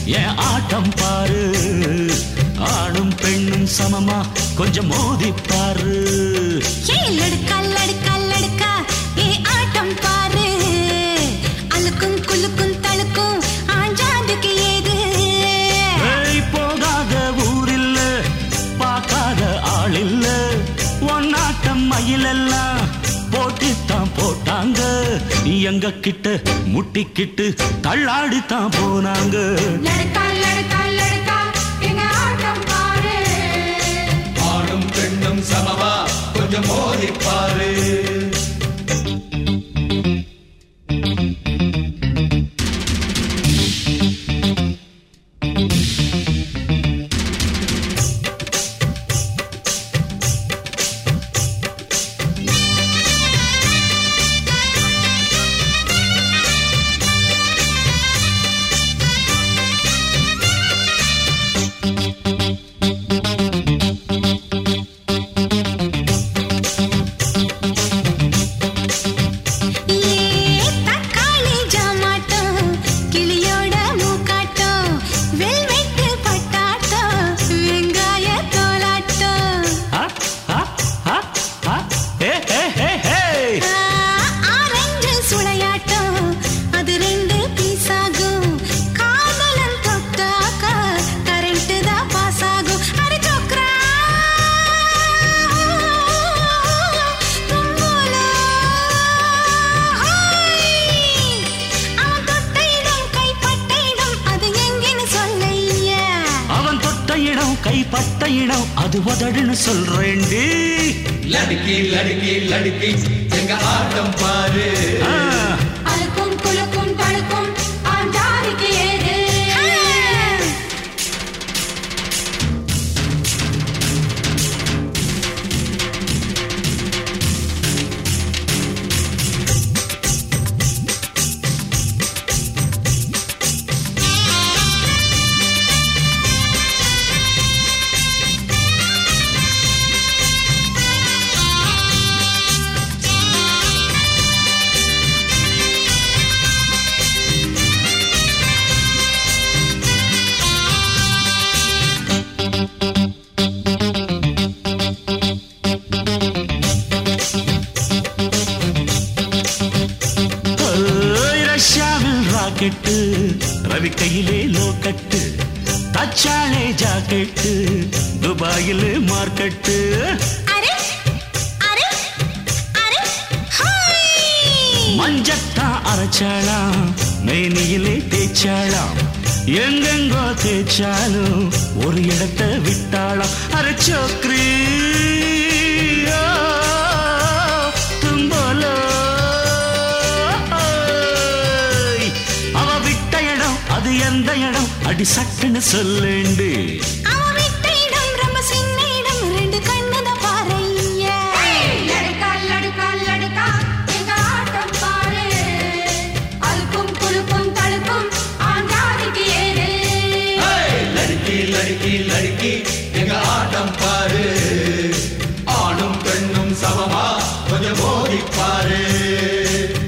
என் ஆட்டம் பாரு ஆணும் பெண்ணும் சமமா கொஞ்சம் மோதி பாரு ஏய் லடுக்கா லடுக்கா லடுக்கா ஏ ஆட்டம் பாரு அழுக்கும் குலுக்கும் தழுக்கும் ஆஞ்சாண்டுக்கு ஏது ஏய், போகாத ஊரில்ல பார்க்காத ஆள் இல்ல ஒன்னாட்டம் மயிலெல்லாம் போட்டுத்தான் போட்டாங்க எங்க கிட்ட முட்டிக்கிட்டு தள்ளாடித்தான் போனாங்க லடுக்கா லடுக்கா லடுக்கா எங்க ஆட்டம் பாரு ஆணும் பெண்ணும் சமமா கொஞ்சம் மோதி பாரு ஏ தக்காளி ஜாமாட்டம் கிளியோட மூக்காட்டம் வெல்வெட்டு பட்டாட்டம் வெங்காய தோலாட்டம் ஆ, ஆ, ஆ, ஆ, ஏ, ஏ, ஏ, ஏ. ஆரஞ்சு சுளையாட்டம் அது ரெண்டு பீஸ் ஆகும் காதலன் தொட்டாக்கா கரண்ட் தான் பாஸ் ஆகும் அரை சோக்ரா தும்போலா அவன் தொட்ட இடம் கைப்பட்ட இடம் அது எங்கன்னு சொல்லையா அவன் தொட்ட இடம் கைப்பட்ட இடம் அது உதடுன்னு சொல்றேன்டி லடுக்கி லடுக்கி லடுக்கி எங்க ஆட்டம் பாரு ஆ, அழுக்கும் குலுக்கும் பழுக்கும் ஆண்டாருக்கு ஏது ஓய், ரஷ்யாவில் ராக்கெட்டு ரவி கையிலே லோக்கட்டு தச்சாலே ஜாக்கெட்டு துபாயில் மார்க்கெட்டு அரே அரே அரே ஹாய் மஞ்சத்தான் அரைச்சாளாம் மேனியிலே தேய்ச்சாளாம் எங்கெங்கோ தேய்ச்சாலும் ஒரு இடத்தை விட்டாளாம் அரைச்சோக்ரி தும்போலோ ஓய். அவ விட்ட இடம் அது எந்த இடம் அடி சட்டுன்னு சொல்லேண்டு அவன் விட்ட இடம் ரொம்ப சின்ன இடம் ரெண்டு கண்ணுதான் பாறையா லடுக்கா லடுக்கா லடுக்கா எங்க ஆட்டம் பாரு அழுக்கும் குலுக்கும் தழுக்கும் ஆண்டாருக்கு ஏது ஏய், லடுக்கி லடுக்கி லடுக்கி எங்க ஆட்டம் பாரு ஆணும் பெண்ணும் சமமா கொஞ்சம் மோதி பாரு